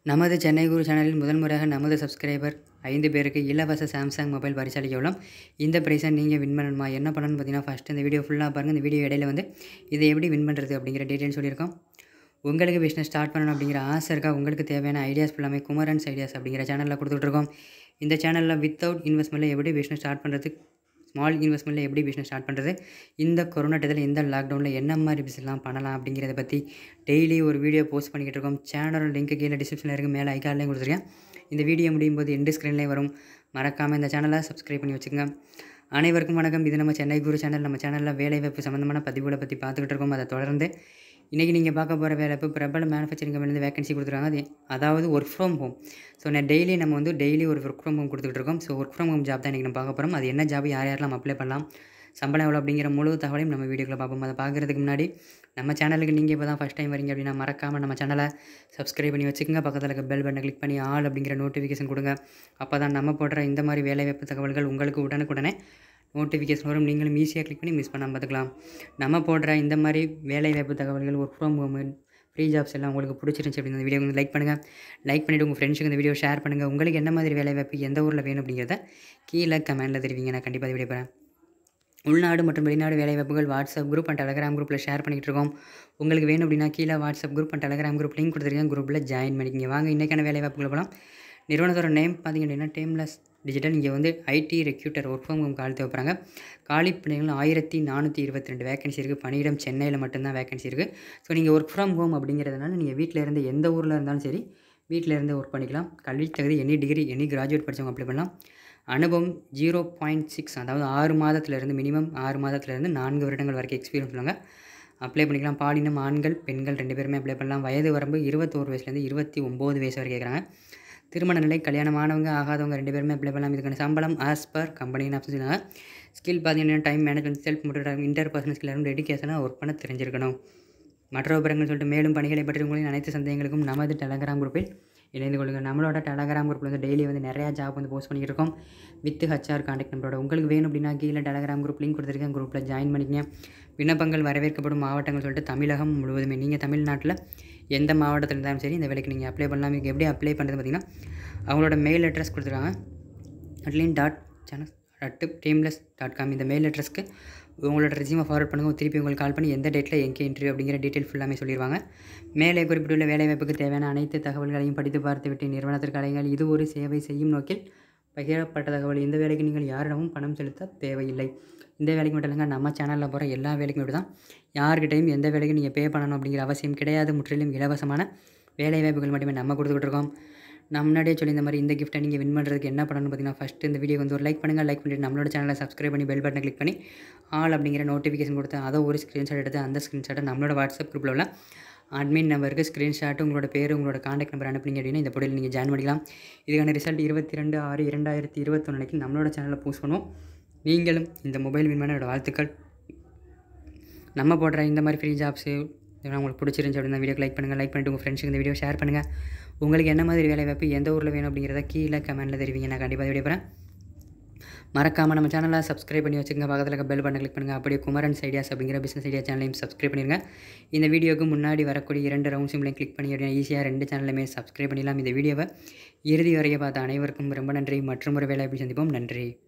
நமது சென்னை குரு சேனலில் முதல் முறையாக நமது சப்ஸ்கிரைபர் ஐந்து பேருக்கு இலவச சாம்சங் மொபைல் பரிசளிக்க உள்ளோம் இந்த ப்ரைஸை நீங்கள் வின் பண்ணணுமா என்ன பண்ணணும்னு பார்த்தீங்கன்னா ஃபஸ்ட் இந்த வீடியோ ஃபுல்லாக பாருங்கள் இந்த வீடியோ இடையில வந்து இதை எப்படி வின் பண்ணுறது அப்படிங்கிற டீட்டெயில் சொல்லியிருக்கோம் உங்களுக்கு பிஸ்னஸ் ஸ்டார்ட் பண்ணணும் அப்படிங்கிற ஆசை இருக்கா உங்களுக்கு தேவையான ஐடியாஸ் ஃபுல்லாமே குமரன்ஸ் ஐடியாஸ் அப்படிங்கிற சேனலில் கொடுத்துட்ருக்கோம் இந்த சேனலில் வித்தவுட் இன்வெஸ்ட்மெண்ட்டில் எப்படி பிஸ்னஸ் ஸ்டார்ட் பண்ணுறது ஸ்மால் இன்வெஸ்ட்மெண்ட்டில் எப்படி பிஸ்னஸ் ஸ்டார்ட் பண்ணுறது இந்த கொரோனா டயத்தில் இந்த லாக்டவுனில் என்ன மாதிரி பிஸ்னஸ்லாம் பண்ணலாம் அப்படிங்கிறத பற்றி டெய்லி ஒரு வீடியோ போஸ்ட் பண்ணிக்கிட்டு இருக்கோம் சேனலோட லிங்க் கீழே டிஸ்கிரிப்ஷனில் இருக்குது மேலே ஐக்கார்ட்லேயும் கொடுத்துருக்கேன் இந்த வீடியோ முடியும் போது எண்டு ஸ்க்ரீன்லேயே வரும் மறக்காமல் இந்த சேனலை சப்ஸ்கிரைப் பண்ணி வச்சுக்கோங்க அனைவருக்கும் வணக்கம் இது நம்ம சென்னை குரு சேனல் நம்ம சேனலில் வேலைவாய்ப்பு சம்மந்தமான பதிவுகளை பற்றி பார்த்துக்கிட்டு இருக்கோம் அதை தொடர்ந்து இன்றைக்கி நீங்கள் பார்க்க போகிற வேலைப்பு பிரபல மேனுஃபேக்சரிங் கம்பெனிலேருந்து வேகன்சி கொடுத்துருக்காங்க அது அதாவது ஒர்க் ஃப்ரம் ஹோம் ஸோ நான் டெய்லி நம்ம வந்து டெய்லி ஒரு ஒர்க் ஃப்ரம் ஹோம் கொடுத்துட்டு இருக்கோம் so work from home job தான் இன்றைக்கி நம்ம பார்க்க போகிறோம் அது என்ன ஜாப் யார் யாரெல்லாம் அப்ளை பண்ணலாம் சம்பளம் எவ்வளோ அப்படிங்கிற முழு தகவலையும் நம்ம வீடியோக்குள்ள பார்ப்போம் அதை பார்க்குறதுக்கு முன்னாடி நம்ம சேனலுக்கு நீங்கள் இப்போ தான் ஃபஸ்ட் டைம் வரீங்க அப்படின்னா மறக்காமல் நம்ம சேனலை சப்ஸ்கிரைப் பண்ணி வச்சுக்கோங்க பக்கத்தில் இருக்க பெல் பட்டனை கிளிக் பண்ணி ஆல் அப்படிங்கிற நோட்டிஃபிகேஷன் கொடுங்க அப்போ தான் நம்ம போடுற இந்த மாதிரி வேலைவாய்ப்பு தகவல்கள் உங்களுக்கு உடனுக்குடனே நோட்டிஃபிகேஷன் வரும் நீங்களும் ஈஸியாக கிளிக் பண்ணி மிஸ் பண்ணாமல் பார்த்துக்கலாம் நம்ம போடுற இந்த மாதிரி வேலைவாய்ப்பு தகவல்கள் work from home free jobs எல்லாம் உங்களுக்கு பிடிச்சிருந்துச்சி அப்படின்னு இந்த வீடியோ வந்து லைக் பண்ணுங்கள் லைக் பண்ணிவிட்டு உங்கள் ஃப்ரெண்ட்ஸுக்கு இந்த வீடியோ ஷேர் பண்ணுங்கள் உங்களுக்கு என்ன மாதிரி வேலைவாய்ப்பு எந்த ஊரில் வேணும் அப்படிங்கிறத கீழே கமெண்ட்டில் தெரிவிங்க நான் கண்டிப்பாக வீடியோ போகிறேன் உள்நாடு மற்றும் வெளிநாடு வேலைவாய்ப்புகள் வாட்ஸ்அப் குரூப் அண்ட் டெலகிராம் குரூப்பில் ஷேர் பண்ணிகிட்டு இருக்கோம் உங்களுக்கு வேணும் அப்படின்னா கீழே WhatsApp group and Telegram group link கொடுத்துருக்கேன் குரூப்பில் ஜாயின் பண்ணிக்கிங்க வாங்க இன்றைக்கான வேலைவாய்ப்புகள் போகலாம் நிறுவனத்தோட நேம் பார்த்திங்க அப்படின்னா டேம்லெஸ் டிஜிட்டல் இங்கே வந்து IT recruiter work from home call தேவைப்படுறாங்க காலி பணிகள் ஆயிரத்தி நானூற்றி இருபத்தி ரெண்டு வேகன்சி இருக்குது பணியிடம் சென்னையில் மட்டும்தான் வேகன்சி இருக்குது ஸோ நீங்கள் ஒர்க் ஃப்ரம் ஹோம் அப்படிங்கிறதுனால நீங்கள் வீட்டில் இருந்து எந்த ஊரில் இருந்தாலும் சரி வீட்டில் இருந்து ஒர்க் பண்ணிக்கலாம் கல்வி தகுதி எனி டிகிரி எனி கிராஜுவேட் படித்தவங்க அப்ளை பண்ணலாம் அனுபவம் ஜீரோ பாயிண்ட் சிக்ஸ் அதாவது ஆறு மாதத்துலேருந்து மினிமம் ஆறு மாதத்துலேருந்து நான்கு வருடங்கள் வரைக்கும் எக்ஸ்பீரியன்ஸ் சொல்லுவாங்க அப்ளை பண்ணிக்கலாம் பாலினம் ஆண்கள் பெண்கள் ரெண்டு பேருமே அப்ளை பண்ணலாம் வயது வரம்பு இருபத்தோரு வயசுலேருந்து இருபத்தி ஒம்பது வயசு வரைக்கும் கேட்குறாங்க திருமண நிலை கல்யாணமானவங்க ஆகாதவங்க ரெண்டு பேருமே அப்ளை பண்ணலாம் இதுக்கான சம்பளம் ஆஸ் பர் கம்பெனின்னு ஆப்ஷன் சொன்னாங்க ஸ்கில் பார்த்தீங்கன்னா time management self motive interpersonal skill இருக்கும் டெடிக்கேஷனாக ஒர்க் பண்ண தெரிஞ்சிருக்கணும் மற்ற விவரங்கள் சொல்லிட்டு மேலும் பணிகளை பற்றி உங்களின் அனைத்து சந்தேகங்களுக்கும் நமது டெலகிராம் குரூப்பில் இணைந்து கொள்ளுங்கள் நம்மளோட டெலகிராம் குரூப்பில் வந்து டெய்லி வந்து நிறையா ஜாப் வந்து போஸ்ட் பண்ணிட்டு இருக்கோம் வித் ஹச்ஆர் கான்டாக்ட் நம்பரோட உங்களுக்கு வேணும் அப்படின்னா கீழே டெலகிராம் குரூப் லிங்க் கொடுத்துருக்கேன் குரூப்பில் ஜாயின் பண்ணிக்கங்க விண்ணப்பங்கள் வரவேற்கப்படும் மாவட்டங்கள் சொல்லிட்டு தமிழகம் முழுவதுமே நீங்கள் தமிழ்நாட்டில் எந்த மாவட்டத்தில் இருந்தாலும் சரி இந்த வேலைக்கு நீங்கள் அப்ளை பண்ணலாம் இதுக்கு எப்படி அப்ளை பண்ணுறது பார்த்திங்கன்னா அவங்களோட மெயில் அட்ரஸ் கொடுத்துருக்காங்க அட்லின் dot channel at teamless dot com இந்த மெயில் அட்ரஸ்க்கு உங்களோட ரெசியூமை ஃபார்வர்ட் பண்ணுங்கள் திருப்பி உங்களுக்கு கால் பண்ணி எந்த டேட்டில் எங்கே இன்டர்வியூ அப்படிங்கிற டீட்டெயில் ஃபுல்லாமே சொல்லிடுவாங்க மேலே குறிப்பிட்டுள்ள வேலைவாய்ப்புக்கு தேவையான அனைத்து தகவல்களையும் படித்து பார்த்துவிட்டு நிறுவனத்திற்கு அலைங்கள் இது ஒரு சேவை செய்யும் நோக்கில் பகிரப்பட்ட தகவல் இந்த வேலைக்கு நீங்கள் யாரிடமும் பணம் செலுத்த தேவையில்லை இந்த வேலைக்கு மட்டும் இல்லைங்க நம்ம சேனலில் போகிற எல்லா வேலைக்கும் இப்படி தான் யார்கிட்டையும் எந்த வேலைக்கும் நீங்கள் பே பண்ணணும் அப்படிங்கிற அவசியம் கிடையாது முற்றிலும் இலவசமான வேலை வாய்ப்புகள் மட்டுமே நம்ம கொடுத்துக்கிட்டு இருக்கோம் நான் முன்னாடியே சொல்லி இந்த மாதிரி இந்த கிஃப்ட்டை நீங்கள் வின் பண்ணுறதுக்கு என்ன பண்ணணும்னு பார்த்தீங்கன்னா ஃபஸ்ட்டு இந்த வீடியோ வந்து ஒரு லைக் பண்ணுங்கள் லைக் பண்ணிவிட்டு நம்மளோட சேனலை சப்ஸ்கிரைப் பண்ணி பெல் பட்டனை கிளிக் பண்ணி ஆல் அப்படிங்கிற நோட்டிஃபிகேஷன் கொடுத்து அதை ஒரு ஸ்க்ரீன்ஷாட் எடுத்து அந்த ஸ்க்ரீன்ஷாட்டை நம்மளோட வாட்ஸ்அப் குரூப்பில் உள்ள அட்மின் நம்பருக்கு ஸ்க்ரீன்ஷாட் உங்களோட பேர் உங்களோட காண்டாக்ட் நம்பர் அனுப்புனீங்க அப்படின்னா இந்த பொடியில் நீங்கள் ஜாயின் பண்ணிக்கலாம் இதுக்கான ரிசல்ட் இருபத்தி ரெண்டு ஆறு இரண்டாயிரத்தி இருபத்தொன்னுக்கு நம்மளோட சேனலில் போஸ்ட் பண்ணுவோம் நீங்களும் இந்த மொபைல் வின் பண்ண வாழ்த்துக்கள் நம்ம போடுற இந்த மாதிரி ஃப்ரீ ஜாப்ஸு இதெல்லாம் உங்களுக்கு பிடிச்சிருந்துச்சி அப்படின்னா வீடியோக்கு லைக் பண்ணுங்கள் லைக் பண்ணிட்டு உங்கள் ஃப்ரெண்ட்ஸுக்கு இந்த வீடியோ ஷேர் பண்ணுங்கள் உங்களுக்கு என்ன மாதிரி வேலை வாய்ப்பு எந்த ஊரில் வேணும் அப்படிங்கிறத கீழே கமெண்ட்டில் தெரிவிங்க நான் கண்டிப்பாக வீடியோ போகிறேன் மறக்காமல் நம்ம சேனலை சப்ஸ்கிரைப் பண்ணி வச்சுக்கோங்க பக்கத்தில் இருக்க பெல் பட்டன் கிளிக் பண்ணுங்கள் அப்படியே குமரன்ஸ் ஐடியாஸ் அப்படிங்கிற பிஸ்னஸ் ஐடியா சேனலையும் சப்ஸ்கிரைப் பண்ணிடுங்க இந்த வீடியோக்கு முன்னாடி வரக்கூடிய இரண்டு ரவுண்ட் சிம்லையும் கிளிக் பண்ணி அப்படின்னா ஈஸியாக ரெண்டு சேனலுமே சப்ஸ்கிரைப் பண்ணிடலாம் இந்த வீடியோவை இறுதி வரைய பார்த்த அனைவருக்கும் ரொம்ப நன்றி மற்றும் ஒரு வேலை சந்திப்போம் நன்றி